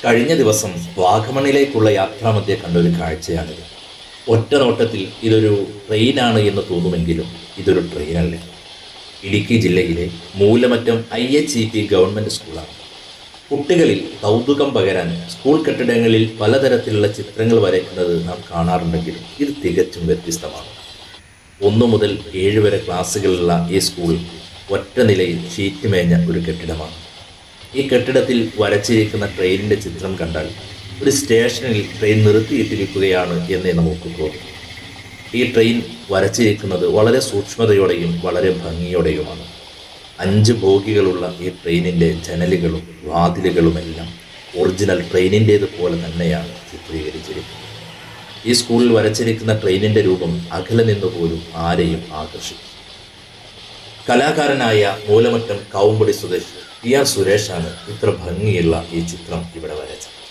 കഴിഞ്ഞ ദിവസം വാഗമണിലേക്കുള്ള യാത്രാമധ്യേ കണ്ട ഒരു കാഴ്ചയാണിത് ഒറ്റ നോട്ടത്തിൽ ഇതൊരു ട്രെയിനാണ് എന്ന് തോന്നുമെങ്കിലും ഇതൊരു ട്രെയിനല്ല ഇടുക്കി ജില്ലയിലെ Moolamattom I H E P government സ്കൂളാണ് കുട്ടികളിൽ കൗതുകം പകരാൻ സ്കൂൾ കെട്ടിടങ്ങളിൽ പലതരത്തിലുള്ള ചിത്രങ്ങൾ വരയ്ക്കുന്നത് നാം കാണാറുണ്ടെങ്കിലും ഇത് തികച്ചും വ്യത്യസ്തമാണ് ഒന്നു മുതൽ ഏഴ് വരെ ക്ലാസ്സുകളുള്ള ഈ സ്കൂൾ ഒറ്റ നിലയിൽ ഷീറ്റ് മേഞ്ഞ ഒരു കെട്ടിടമാണ് ഈ കെട്ടിടത്തിൽ വരച്ചിരിക്കുന്ന ട്രെയിനിൻ്റെ ചിത്രം കണ്ടാൽ ഒരു സ്റ്റേഷനിൽ ട്രെയിൻ നിർത്തിയിട്ടിരിക്കുകയാണ് എന്നേ നമുക്ക് തോന്നും ഈ ട്രെയിൻ വരച്ചിരിക്കുന്നത് വളരെ സൂക്ഷ്മതയോടെയും വളരെ ഭംഗിയോടെയുമാണ് അഞ്ച് ബോഗികളുള്ള ഈ ട്രെയിനിൻ്റെ ജനലുകളും വാതിലുകളുമെല്ലാം ഒറിജിനൽ ട്രെയിനിൻ്റേത് പോലെ തന്നെയാണ് ചിത്രീകരിച്ചിരിക്കുന്നത് ഈ സ്കൂളിൽ വരച്ചിരിക്കുന്ന ട്രെയിനിൻ്റെ രൂപം അകലെ നിന്ന് പോലും ആരെയും ആകർഷിക്കും കലാകാരനായ മൂലമറ്റം കാവുമ്പടി സ്വദേശി പി ആർ സുരേഷാണ് ഇത്ര ഭംഗിയുള്ള ഈ ചിത്രം ഇവിടെ വരച്ചത്